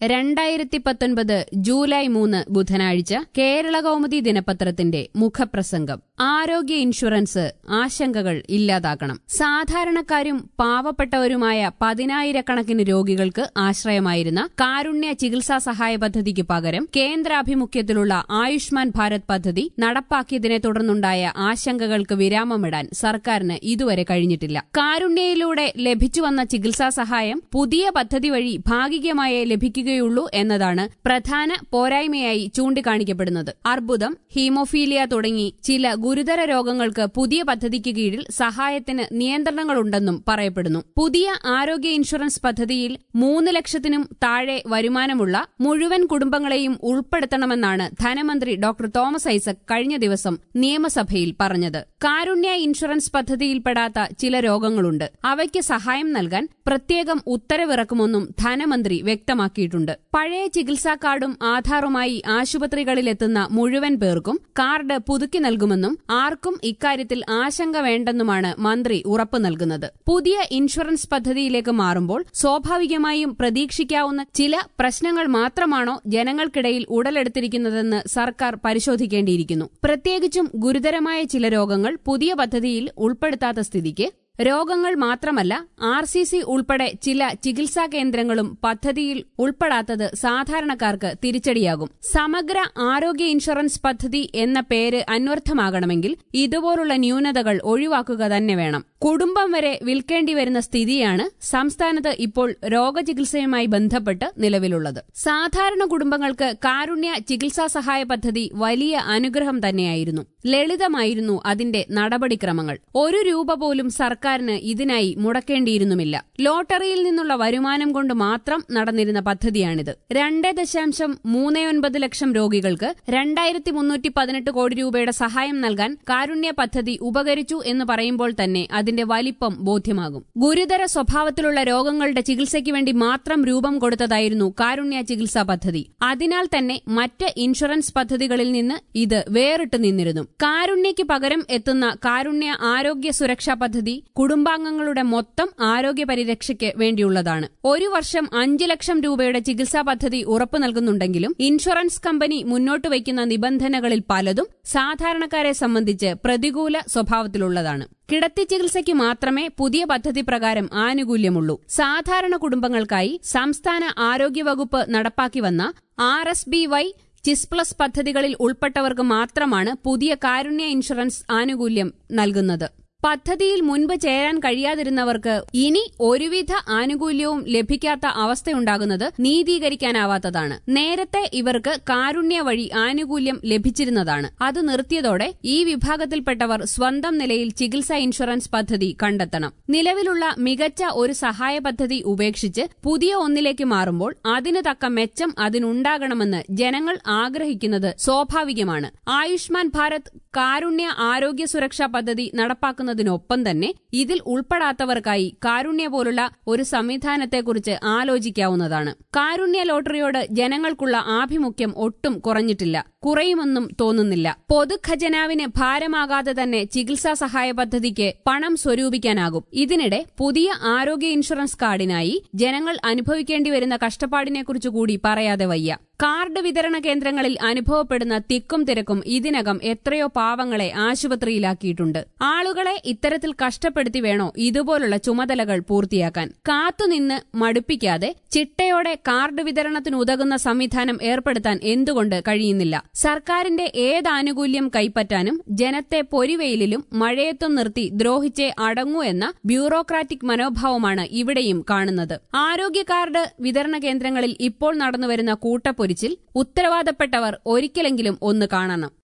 രണ്ടായിരത്തി പത്തൊൻപത് ജൂലൈ മൂന്ന് ബുധനാഴ്ച കേരള കൗമുദി ദിനപത്രത്തിന്റെ മുഖപ്രസംഗം ആരോഗ്യ ഇൻഷുറൻസ് ആശങ്കകൾ ഇല്ലാതാക്കണം സാധാരണക്കാരും പാവപ്പെട്ടവരുമായ പതിനായിരക്കണക്കിന് രോഗികൾക്ക് ആശ്രയമായിരുന്ന കാരുണ്യ ചികിത്സാ സഹായ പദ്ധതിക്ക് പകരം കേന്ദ്രാഭിമുഖ്യത്തിലുള്ള ആയുഷ്മാൻ ഭാരത് പദ്ധതി നടപ്പാക്കിയതിനെ തുടർന്നുണ്ടായ ആശങ്കകൾക്ക് വിരാമമിടാൻ സർക്കാരിന് ഇതുവരെ കഴിഞ്ഞിട്ടില്ല കാരുണ്യയിലൂടെ ലഭിച്ചുവന്ന ചികിത്സാ സഹായം പുതിയ പദ്ധതി വഴി ഭാഗികമായേ ലഭിക്കുകയുള്ളൂ എന്നതാണ് പ്രധാന പോരായ്മയായി ചൂണ്ടിക്കാണിക്കപ്പെടുന്നത് അർബുദം ഹീമോഫീലിയ തുടങ്ങി ചില ഗുരുതര രോഗങ്ങൾക്ക് പുതിയ പദ്ധതിക്ക് കീഴിൽ സഹായത്തിന് നിയന്ത്രണങ്ങളുണ്ടെന്നും പറയപ്പെടുന്നു പുതിയ ആരോഗ്യ ഇൻഷുറൻസ് പദ്ധതിയിൽ മൂന്ന് ലക്ഷത്തിനും താഴെ വരുമാനമുള്ള മുഴുവൻ കുടുംബങ്ങളെയും ഉൾപ്പെടുത്തണമെന്നാണ് ധനമന്ത്രി ഡോക്ടർ തോമസ് ഐസക് കഴിഞ്ഞ ദിവസം നിയമസഭയിൽ പറഞ്ഞത് കാരുണ്യ ഇൻഷുറൻസ് പദ്ധതിയിൽപ്പെടാത്ത ചില രോഗങ്ങളുണ്ട് അവയ്ക്ക് സഹായം നൽകാൻ പ്രത്യേകം ഉത്തരവിറക്കുമെന്നും ധനമന്ത്രി വ്യക്തമാക്കിയിട്ടുണ്ട് പഴയ ചികിത്സാ കാർഡും ആധാറുമായി ആശുപത്രികളിലെത്തുന്ന മുഴുവൻ പേർക്കും കാർഡ് പുതുക്കി നൽകുമെന്നും ആർക്കും ഇക്കാര്യത്തിൽ ആശങ്ക വേണ്ടെന്നുമാണ് മന്ത്രി ഉറപ്പു നൽകുന്നത് പുതിയ ഇൻഷുറൻസ് പദ്ധതിയിലേക്ക് മാറുമ്പോൾ സ്വാഭാവികമായും പ്രതീക്ഷിക്കാവുന്ന ചില പ്രശ്നങ്ങൾ മാത്രമാണോ ജനങ്ങൾക്കിടയിൽ ഉടലെടുത്തിരിക്കുന്നതെന്ന് സർക്കാർ പരിശോധിക്കേണ്ടിയിരിക്കുന്നു പ്രത്യേകിച്ചും ഗുരുതരമായ ചില രോഗങ്ങൾ പുതിയ പദ്ധതിയിൽ ഉൾപ്പെടുത്താത്ത സ്ഥിതിക്ക് രോഗങ്ങൾ മാത്രമല്ല ആർ സി സി ഉൾപ്പെടെ ചില ചികിത്സാ കേന്ദ്രങ്ങളും പദ്ധതിയിൽ ഉൾപ്പെടാത്തത് സാധാരണക്കാർക്ക് തിരിച്ചടിയാകും സമഗ്ര ആരോഗ്യ ഇൻഷുറൻസ് പദ്ധതി എന്ന പേര് അന്വർത്ഥമാകണമെങ്കിൽ ഇതുപോലുള്ള ന്യൂനതകൾ ഒഴിവാക്കുക തന്നെ വേണം കുടുംബം വരെ വിൽക്കേണ്ടി വരുന്ന സ്ഥിതിയാണ് സംസ്ഥാനത്ത് ഇപ്പോൾ രോഗചികിത്സയുമായി ബന്ധപ്പെട്ട് നിലവിലുള്ളത് സാധാരണ കുടുംബങ്ങൾക്ക് കാരുണ്യ ചികിത്സാ സഹായ പദ്ധതി വലിയ അനുഗ്രഹം തന്നെയായിരുന്നു ലളിതമായിരുന്നു അതിന്റെ നടപടിക്രമങ്ങൾ ഒരു രൂപ പോലും സർക്കാരിന് ഇതിനായി മുടക്കേണ്ടിയിരുന്നുമില്ല ലോട്ടറിയിൽ നിന്നുള്ള വരുമാനം കൊണ്ട് മാത്രം നടന്നിരുന്ന പദ്ധതിയാണിത് രണ്ട് ദശാംശം മൂന്ന് ഒൻപത് ലക്ഷം രോഗികൾക്ക് രണ്ടായിരത്തി മുന്നൂറ്റി പതിനെട്ട് കോടി രൂപയുടെ സഹായം നൽകാൻ കാരുണ്യ പദ്ധതി ഉപകരിച്ചു എന്ന് പറയുമ്പോൾ തന്നെ അതിന്റെ വലിപ്പം ബോധ്യമാകും ഗുരുതര സ്വഭാവത്തിലുള്ള രോഗങ്ങളുടെ ചികിത്സയ്ക്ക് വേണ്ടി മാത്രം രൂപം കൊടുത്തതായിരുന്നു കാരുണ്യ ചികിത്സാ പദ്ധതി അതിനാൽ തന്നെ മറ്റ് ഇൻഷുറൻസ് പദ്ധതികളിൽ നിന്ന് ഇത് വേറിട്ട് നിന്നിരുന്നു കാരുണ്യയ്ക്ക് പകരം എത്തുന്ന കാരുണ്യ ആരോഗ്യ സുരക്ഷാ പദ്ധതി കുടുംബാംഗങ്ങളുടെ മൊത്തം ആരോഗ്യ പരിരക്ഷയ്ക്ക് വേണ്ടിയുള്ളതാണ് ഒരു വർഷം അഞ്ച് ലക്ഷം രൂപയുടെ ചികിത്സാ പദ്ധതി ഉറപ്പു നൽകുന്നുണ്ടെങ്കിലും ഇൻഷുറൻസ് കമ്പനി മുന്നോട്ട് വയ്ക്കുന്ന നിബന്ധനകളിൽ പലതും സാധാരണക്കാരെ സംബന്ധിച്ച് പ്രതികൂല സ്വഭാവത്തിലുള്ളതാണ് കിടത്തി ചികിത്സയ്ക്ക് മാത്രമേ പുതിയ പദ്ധതി പ്രകാരം ആനുകൂല്യമുള്ളൂ സാധാരണ കുടുംബങ്ങൾക്കായി സംസ്ഥാന ആരോഗ്യവകുപ്പ് നടപ്പാക്കി വന്ന R S B Y CHIS plus പദ്ധതികളിൽ ഉൾപ്പെട്ടവർക്ക് മാത്രമാണ് പുതിയ കാരുണ്യ ഇൻഷുറൻസ് ആനുകൂല്യം നൽകുന്നത് പദ്ധതിയിൽ മുൻപ് ചേരാൻ കഴിയാതിരുന്നവർക്ക് ഇനി ഒരുവിധ ആനുകൂല്യവും ലഭിക്കാത്ത അവസ്ഥയുണ്ടാകുന്നത് നീതീകരിക്കാനാവാത്തതാണ് നേരത്തെ ഇവർക്ക് കാരുണ്യ വഴി ആനുകൂല്യം ലഭിച്ചിരുന്നതാണ് അത് നിർത്തിയതോടെ ഈ വിഭാഗത്തിൽപ്പെട്ടവർ സ്വന്തം നിലയിൽ ചികിത്സാ ഇൻഷുറൻസ് പദ്ധതി കണ്ടെത്തണം നിലവിലുള്ള മികച്ച ഒരു സഹായ പദ്ധതി ഉപേക്ഷിച്ച് പുതിയ ഒന്നിലേക്ക് മാറുമ്പോൾ അതിന് തക്ക മെച്ചം അതിനുണ്ടാകണമെന്ന് ജനങ്ങൾ ആഗ്രഹിക്കുന്നത് സ്വാഭാവികമാണ് ആയുഷ്മാൻ ഭാരത് കാരുണ്യ ആരോഗ്യ സുരക്ഷാ പദ്ധതി നടപ്പാക്കുന്നതിനൊപ്പം തന്നെ ഇതിൽ ഉൾപ്പെടാത്തവർക്കായി കാരുണ്യ പോലുള്ള ഒരു സംവിധാനത്തെക്കുറിച്ച് ആലോചിക്കാവുന്നതാണ് കാരുണ്യ ലോട്ടറിയോട് ജനങ്ങൾക്കുള്ള ആഭിമുഖ്യം ഒട്ടും കുറഞ്ഞിട്ടില്ല കുറയുമെന്നും തോന്നുന്നില്ല പൊതുഖജനാവിന് ഭാരമാകാതെ തന്നെ ചികിത്സാ സഹായ പദ്ധതിക്ക് പണം സ്വരൂപിക്കാനാകും ഇതിനിടെ പുതിയ ആരോഗ്യ ഇൻഷുറൻസ് കാർഡിനായി ജനങ്ങൾ അനുഭവിക്കേണ്ടി വരുന്ന കഷ്ടപ്പാടിനെക്കുറിച്ച് കൂടി പറയാതെ വയ്യ കാർഡ് വിതരണ കേന്ദ്രങ്ങളിൽ അനുഭവപ്പെടുന്ന തിക്കും തിരക്കും ഇതിനകം എത്രയോ പാവങ്ങളെ ആശുപത്രിയിലാക്കിയിട്ടുണ്ട് ആളുകളെ ഇത്തരത്തിൽ കഷ്ടപ്പെടുത്തി വേണോ ഇതുപോലുള്ള ചുമതലകൾ പൂർത്തിയാക്കാൻ കാത്തുനിന്ന് മടുപ്പിക്കാതെ ചിട്ടയോടെ കാർഡ് വിതരണത്തിന് ഉതകുന്ന സംവിധാനം ഏർപ്പെടുത്താൻ എന്തുകൊണ്ട് കഴിയുന്നില്ല സർക്കാരിന്റെ ഏതാനുകൂല്യം കൈപ്പറ്റാനും ജനത്തെ പൊരിവെയിലിലും മഴയത്തും നിർത്തി ദ്രോഹിച്ചേ അടങ്ങൂ എന്ന ബ്യൂറോക്രാറ്റിക് മനോഭാവമാണ് ഇവിടെയും കാണുന്നത് ആരോഗ്യ കാർഡ് വിതരണ കേന്ദ്രങ്ങളിൽ ഇപ്പോൾ നടന്നുവരുന്ന കൂട്ടപ്പൊരിച്ചിൽ ഉത്തരവാദപ്പെട്ടവർ ഒരിക്കലെങ്കിലും ഒന്ന് കാണണം